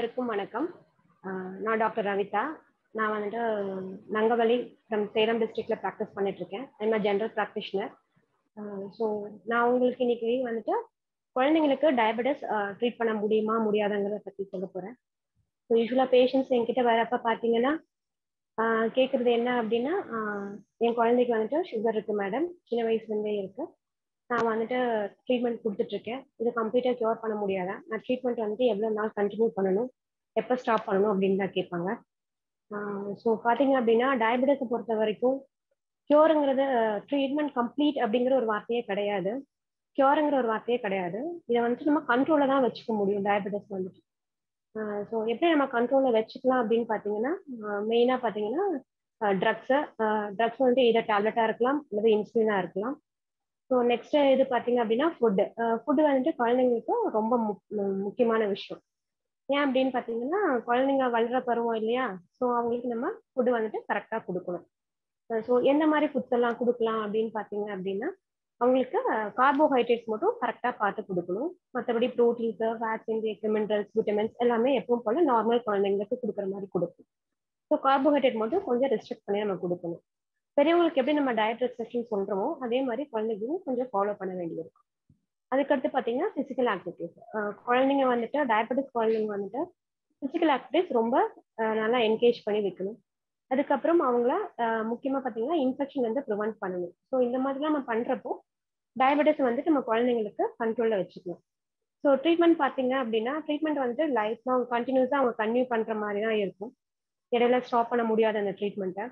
அனைவருக்கும் வணக்கம் ஆஹ் நான் டாக்டர் ரவிதா நான் வந்துட்டு நங்கவலி ஃப்ரம் சேலம் டிஸ்ட்ரிக்ட்ல ப்ராக்டிஸ் பண்ணிட்டு இருக்கேன் ஐம் ஜென்ரல் ப்ராக்டிஷனர் ஸோ நான் உங்களுக்கு இன்னைக்கு வந்துட்டு குழந்தைங்களுக்கு டயபெட்டிஸ் ட்ரீட் பண்ண முடியுமா முடியாதுங்கிறத பற்றி சொல்ல போகிறேன் ஸோ யூஸ்வலாக பேஷண்ட்ஸ் என்கிட்ட வரப்ப பார்த்தீங்கன்னா கேட்குறது என்ன அப்படின்னா ஆஹ் என் குழந்தைக்கு வந்துட்டு சுகர் இருக்குது மேடம் சின்ன வயசுலேருந்தே இருக்குது நான் வந்துட்டு ட்ரீட்மெண்ட் கொடுத்துட்ருக்கேன் இது கம்ப்ளீட்டாக க்யூர் பண்ண முடியாதா நான் ட்ரீட்மெண்ட் வந்துட்டு எவ்வளோ நாள் கண்டினியூ பண்ணணும் எப்போ ஸ்டாப் பண்ணணும் அப்படின்னு தான் கேட்பாங்க ஸோ பார்த்தீங்க அப்படின்னா டயபெட்டிஸை பொறுத்த வரைக்கும் க்யூருங்கிறது ட்ரீட்மெண்ட் கம்ப்ளீட் அப்படிங்கிற ஒரு வார்த்தையே கிடையாது க்யூருங்கிற ஒரு வார்த்தையே கிடையாது இதை வந்துட்டு நம்ம கண்ட்ரோலில் தான் வச்சுக்க முடியும் டயபெட்டிஸ் வந்துட்டு ஸோ எப்படி நம்ம கண்ட்ரோலில் வச்சுக்கலாம் அப்படின்னு பார்த்தீங்கன்னா மெயினாக பார்த்தீங்கன்னா ட்ரக்ஸு ட்ரக்ஸ் வந்துட்டு இதை டேப்லெட்டாக இருக்கலாம் அல்லது இன்சுலினாக இருக்கலாம் ஸோ நெக்ஸ்ட் இது பார்த்தீங்க அப்படின்னா ஃபுட்டு ஃபுட்டு வந்துட்டு குழந்தைங்களுக்கு ரொம்ப முக்கியமான விஷயம் ஏன் அப்படின்னு பார்த்தீங்கன்னா குழந்தைங்க வளர பருவம் இல்லையா ஸோ அவங்களுக்கு நம்ம ஃபுட்டு வந்துட்டு கரெக்டாக கொடுக்கணும் ஸோ எந்த மாதிரி ஃபுட்ஸ் எல்லாம் கொடுக்கலாம் அப்படின்னு பார்த்தீங்க அப்படின்னா அவங்களுக்கு கார்போஹைட்ரேட்ஸ் மட்டும் கரெக்டாக பார்த்து கொடுக்கணும் மற்றபடி proteins fats intake minerals vitamins எல்லாமே எப்பவும் போல நார்மல் குழந்தைங்களுக்கு கொடுக்குற மாதிரி கொடுக்கும் ஸோ கார்போஹைட்ரேட் மட்டும் கொஞ்சம் ரெஸ்ட்ரிக்ட் பண்ணி நம்ம கொடுக்கணும் பெரியவங்களுக்கு எப்படி நம்ம டயட் ரெஸ்ட்ரிக்ஷன் சொல்கிறோமோ அதே மாதிரி குழந்தைங்களும் கொஞ்சம் ஃபாலோ பண்ண வேண்டியிருக்கும் அதுக்கடுத்து பார்த்தீங்கன்னா ஃபிசிக்கல் ஆக்டிவிட்டிஸ் குழந்தைங்க வந்துட்டு டயபெட்டிஸ் குழந்தைங்க வந்துட்டு ஃபிசிக்கல் ஆக்டிவிட்டிஸ் ரொம்ப நல்லா என்கேஜ் பண்ணி வைக்கணும் அதுக்கப்புறம் அவங்கள முக்கியமாக பார்த்தீங்கன்னா இன்ஃபெக்ஷன் வந்து ப்ரிவெண்ட் பண்ணணும் ஸோ இந்த மாதிரிலாம் நம்ம பண்ணுறப்போ டயபெட்டிஸ் வந்துட்டு நம்ம குழந்தைங்களுக்கு கண்ட்ரோலில் வச்சுக்கலாம் ஸோ ட்ரீட்மெண்ட் பார்த்தீங்க அப்படின்னா ட்ரீட்மெண்ட் வந்துட்டு லைஃப் லாங் கண்டினியூஸாக அவங்க கன்டினியூ பண்ணுற மாதிரி தான் இருக்கும் இடையில ஸ்டாப் பண்ண முடியாத அந்த ட்ரீட்மெண்ட்டை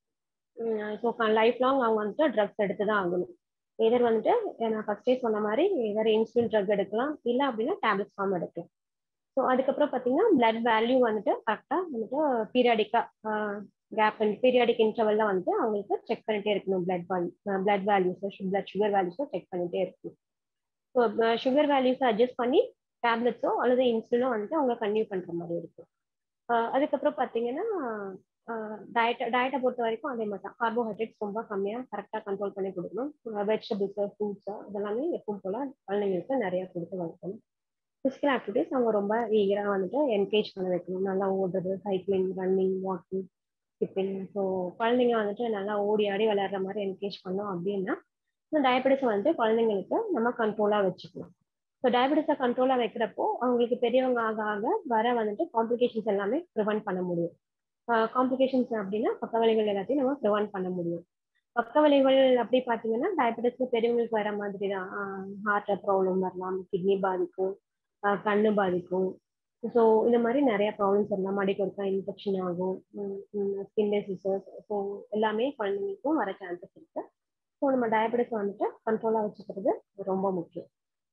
ஸோ லைஃப் லாங் அவங்க வந்துட்டு ட்ரக்ஸ் எடுத்து தான் ஆகணும் எதர் வந்துட்டு நான் ஃபர்ஸ்டே சொன்ன மாதிரி எதர் இன்சுலின் ட்ரக் எடுக்கலாம் இல்லை அப்படின்னா டேப்லெட்ஸ் ஃபார்ம் எடுக்கலாம் ஸோ அதுக்கப்புறம் பார்த்தீங்கன்னா பிளட் வேல்யூ வந்துட்டு கரெக்டாக வந்துட்டு பீரியாடிக்காக கேப் அண்ட் பீரியாடிக் இன்டர்வல்ல வந்துட்டு அவங்களுக்கு செக் பண்ணிட்டே இருக்கணும் பிளட் வேல்யூ பிளட் வேல்யூஸை பிளட் சுகர் வேல்யூஸை செக் பண்ணிட்டே இருக்கணும் ஸோ சுகர் வேல்யூஸை அட்ஜஸ்ட் பண்ணி டேப்லெட்ஸோ அல்லது இன்சுலினோ வந்துட்டு அவங்க கன்டினியூ பண்ணுற மாதிரி இருக்கும் அதுக்கப்புறம் பார்த்தீங்கன்னா டயட்டை டயட்டை பொறுத்த வரைக்கும் அதே மாதிரி தான் கார்போஹைட்ரேட்ஸ் ரொம்ப கம்மியாக கரெக்டாக கண்ட்ரோல் பண்ணி கொடுக்கணும் வெஜிடபிள்ஸு ஃப்ரூட்ஸு இதெல்லாமே எப்பவும் போல் குழந்தைங்களுக்கு நிறையா கொடுத்து வளர்க்கணும் ஃபிசிக்கல் ஆக்டிவிட்டிஸ் அவங்க ரொம்ப ஈகராக வந்துட்டு என்கரேஜ் பண்ண வைக்கணும் நல்லா ஓடுறது cycling running walking skipping so குழந்தைங்க வந்துட்டு நல்லா ஓடி ஆடி விளையாடுற மாதிரி என்கரேஜ் பண்ணோம் அப்படின்னா இந்த டயபெட்டிஸை வந்துட்டு குழந்தைங்களுக்கு நம்ம கண்ட்ரோலாக வச்சுக்கலாம் ஸோ டயபெட்டிஸை கண்ட்ரோலாக வைக்கிறப்போ அவங்களுக்கு பெரியவங்க ஆக ஆக வர வந்துட்டு காம்ப்ளிகேஷன்ஸ் எல்லாமே ப்ரிவெண்ட் பண்ண முடியும் காம்ப்ளிகேஷன்ஸ் அப்படின்னா பக்கவலிகள் எல்லாத்தையும் நம்ம ப்ரிவெண்ட் பண்ண முடியும் பக்கவலிகள் அப்படி பார்த்தீங்கன்னா டயபெட்டிஸ்க்கு பெரியவங்களுக்கு வர மாதிரி தான் ஹார்ட் ப்ராப்ளம் வரலாம் கிட்னி பாதிக்கும் கண்ணு பாதிக்கும் ஸோ இந்த மாதிரி நிறைய ப்ராப்ளம்ஸ் வரலாம் அடிக்கொருக்கா இன்ஃபெக்ஷன் ஆகும் ஸ்கின் டிசீசஸ் ஸோ எல்லாமே குழந்தைங்களுக்கும் வர சான்சஸ் இருக்கு ஸோ நம்ம டயபெட்டிஸ் வந்துட்டு கண்ட்ரோலாக வச்சுக்கிறது ரொம்ப முக்கியம்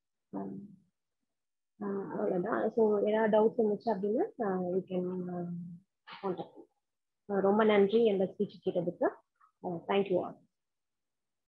அவ்வளோதான் ஸோ ஏதாவது டவுட்ஸ் இருந்துச்சு அப்படின்னா யூ கேன் கான்டாக்ட் ரொம்ப நன்றி எந்த ஸ்பீச் கேட்டதுக்கு தேங்க்யூ ஆல்